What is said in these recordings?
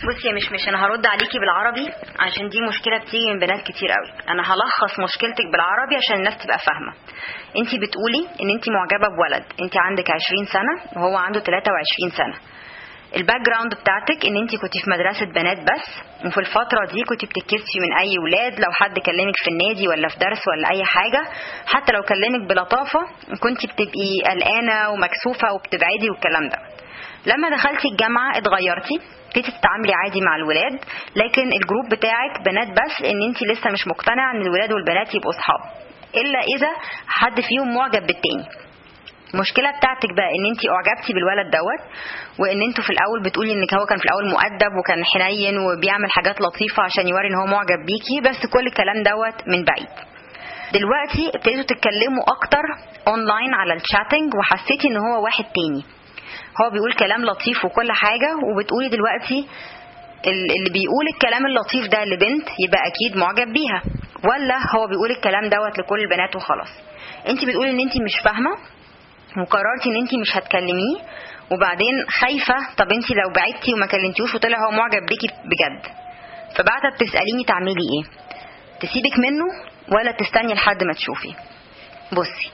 بصي يا مش مش انا هرد عليكي بالعربي عشان دي مشكله بتيجي من بنات كتير قوي انا هلخص مشكلتك بالعربي عشان الناس تبقى فاهمه انت بتقولي ان انت معجبه بولد انت عندك 20 سنه وهو عنده 23 سنه الباك جراوند بتاعتك ان انت كنت في مدرسه بنات بس وفي الفتره دي كنت بتتكسفي من اي ولاد لو حد كلمك في النادي ولا في درس ولا اي حاجه حتى لو كلمك بلطافه كنت بتبقي قلقانه ومكسوفه وبتبعدي والكلام ده لما دخلتي الجامعه اتغيرتي ابتديتي تتعاملي عادي مع الولاد لكن الجروب بتاعك بنات بس ان انت لسه مش مقتنعه ان الولاد والبنات يبقوا اصحاب الا اذا حد فيهم معجب بالتاني المشكله بتاعتك بقى ان انت اعجبتي بالولد دوت وان انتوا في الاول بتقولي انك هو كان في الاول مؤدب وكان حنين وبيعمل حاجات لطيفه عشان يوري ان هو معجب بيكي بس كل الكلام دوت من بعيد دلوقتي ابتديتوا تتكلموا اكتر اونلاين على الشاتنج وحسيتي ان هو واحد تاني هو بيقول كلام لطيف وكل حاجه وبتقولي دلوقتي اللي بيقول الكلام اللطيف ده لبنت يبقى اكيد معجب بيها ولا هو بيقول الكلام دوت لكل البنات وخلاص انت بتقولي ان انت مش فاهمه وقررتي ان انت مش هتكلميه وبعدين خايفه طب انت لو بعدتي وما كلمتيهوش وطلع هو معجب بيكي بجد فبعتت تساليني تعملي ايه تسيبك منه ولا تستني لحد ما تشوفي بصي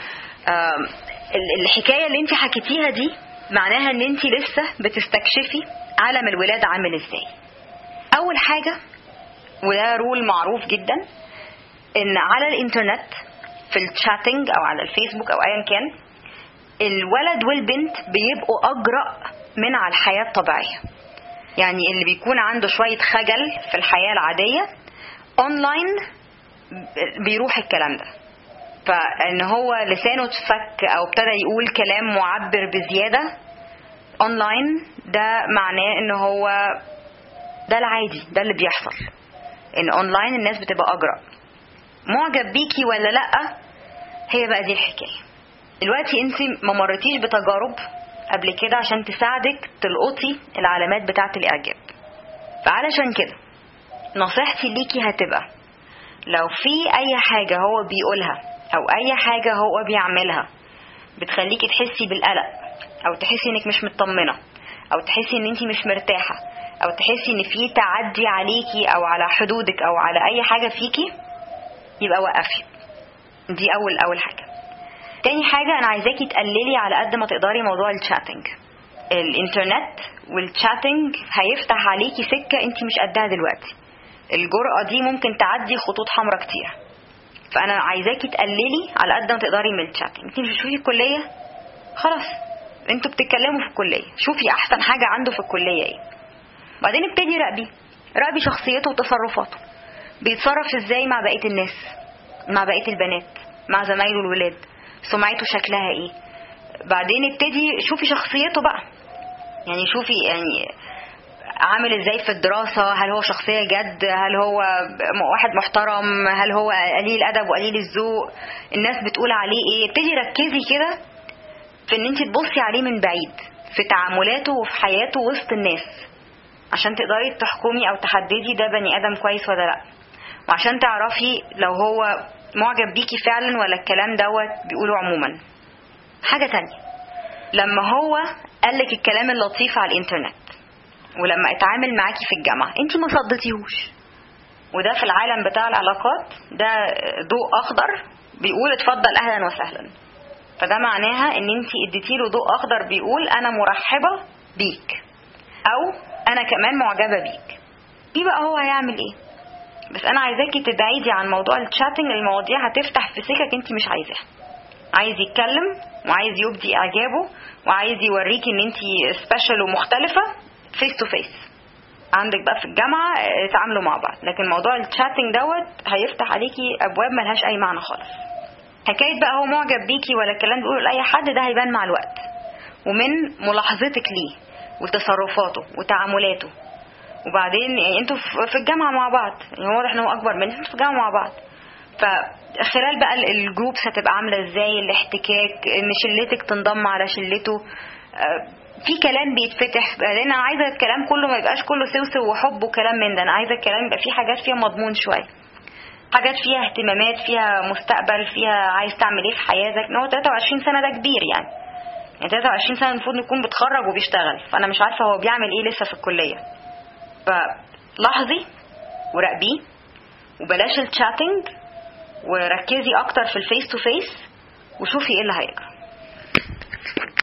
الحكايه اللي انت حكيتيها دي معناها ان انت لسه بتستكشفي عالم الولاد عامل ازاي اول حاجه وده رول معروف جدا ان على الانترنت في الشاتنج او على الفيسبوك او ايا كان الولد والبنت بيبقوا اجرأ من على الحياه الطبيعيه يعني اللي بيكون عنده شويه خجل في الحياه العاديه اونلاين بيروح الكلام ده فان هو لسانه اتفك او ابتدى يقول كلام معبر بزياده اونلاين ده معناه ان هو ده العادي ده اللي بيحصل ان اونلاين الناس بتبقى اجرأ معجب بيكي ولا لا هي بقى دي الحكايه دلوقتي انت ما مرتيش بتجارب قبل كده عشان تساعدك تلقطي العلامات بتاعه الاعجاب فعلشان كده نصيحتي ليكي هتبقى لو في اي حاجه هو بيقولها او اي حاجه هو بيعملها بتخليكي تحسي بالقلق او تحسي انك مش مطمنه او تحسي ان انت مش مرتاحه او تحسي ان في تعدي عليكي او على حدودك او على اي حاجه فيكي يبقى وقفي دي اول اول حاجه تاني حاجه انا عايزاكي تقللي على قد ما تقدري موضوع الشاتنج الانترنت والشاتنج هيفتح عليكي سكه انت مش قدها دلوقتي الجرأة دي ممكن تعدي خطوط حمراء كتير فانا عايزاكي تقللي على قد ما تقدري من الشاتنج انت مش بتشوفي الكليه خلاص انتوا بتتكلموا في الكليه شوفي احسن حاجه عنده في الكليه ايه بعدين ابتدي راقبي راقبي شخصيته وتصرفاته بيتصرف ازاي مع بقيه الناس مع بقيه البنات مع زمايله الولاد سمعته شكلها ايه بعدين ابتدي شوفي شخصيته بقى يعني شوفي يعني عامل ازاي في الدراسة هل هو شخصية جد هل هو واحد محترم هل هو قليل الأدب وقليل الذوق الناس بتقول عليه ايه ابتدي ركزي كده في ان انت تبصي عليه من بعيد في تعاملاته وفي حياته وسط الناس عشان تقدري تحكمي او تحددي ده بني ادم كويس ولا لا وعشان تعرفي لو هو معجب بيكي فعلا ولا الكلام دوت بيقوله عموما حاجة تانية لما هو قالك الكلام اللطيف على الانترنت ولما اتعامل معاكي في الجامعة انت ما صدتيهوش وده في العالم بتاع العلاقات ده ضوء اخضر بيقول اتفضل اهلا وسهلا فده معناها ان انت اديتي له ضوء اخضر بيقول انا مرحبة بيك او انا كمان معجبة بيك ايه بقى هو هيعمل ايه بس انا عايزاكي تبعدي عن موضوع الشاتنج المواضيع هتفتح في سكك انت مش عايزاها عايز يتكلم وعايز يبدي اعجابه وعايز يوريكي ان انت سبيشال ومختلفه فيس تو فيس عندك بقى في الجامعه اتعاملوا مع بعض لكن موضوع الشاتنج دوت هيفتح عليكي ابواب ملهاش اي معنى خالص حكايه بقى هو معجب بيكي ولا الكلام بيقوله لاي حد ده هيبان مع الوقت ومن ملاحظتك ليه وتصرفاته وتعاملاته وبعدين يعني انتوا في الجامعه مع بعض يعني واضح ان هو اكبر منك انتوا في الجامعه مع بعض فخلال بقى الجروبس هتبقى عامله ازاي الاحتكاك ان شلتك تنضم على شلته في كلام بيتفتح لان انا عايزه الكلام كله ما يبقاش كله سوسو وحب وكلام من ده انا عايزه الكلام يبقى فيه حاجات فيها مضمون شويه حاجات فيها اهتمامات فيها مستقبل فيها عايز تعمل ايه في حياتك ان هو 23 سنه ده كبير يعني يعني 23 سنه المفروض يكون بتخرج وبيشتغل فانا مش عارفه هو بيعمل ايه لسه في الكليه فلاحظي وراقبيه وبلاش الشاتنج وركزي اكتر في الفيس تو فيس وشوفي ايه اللي هيجرى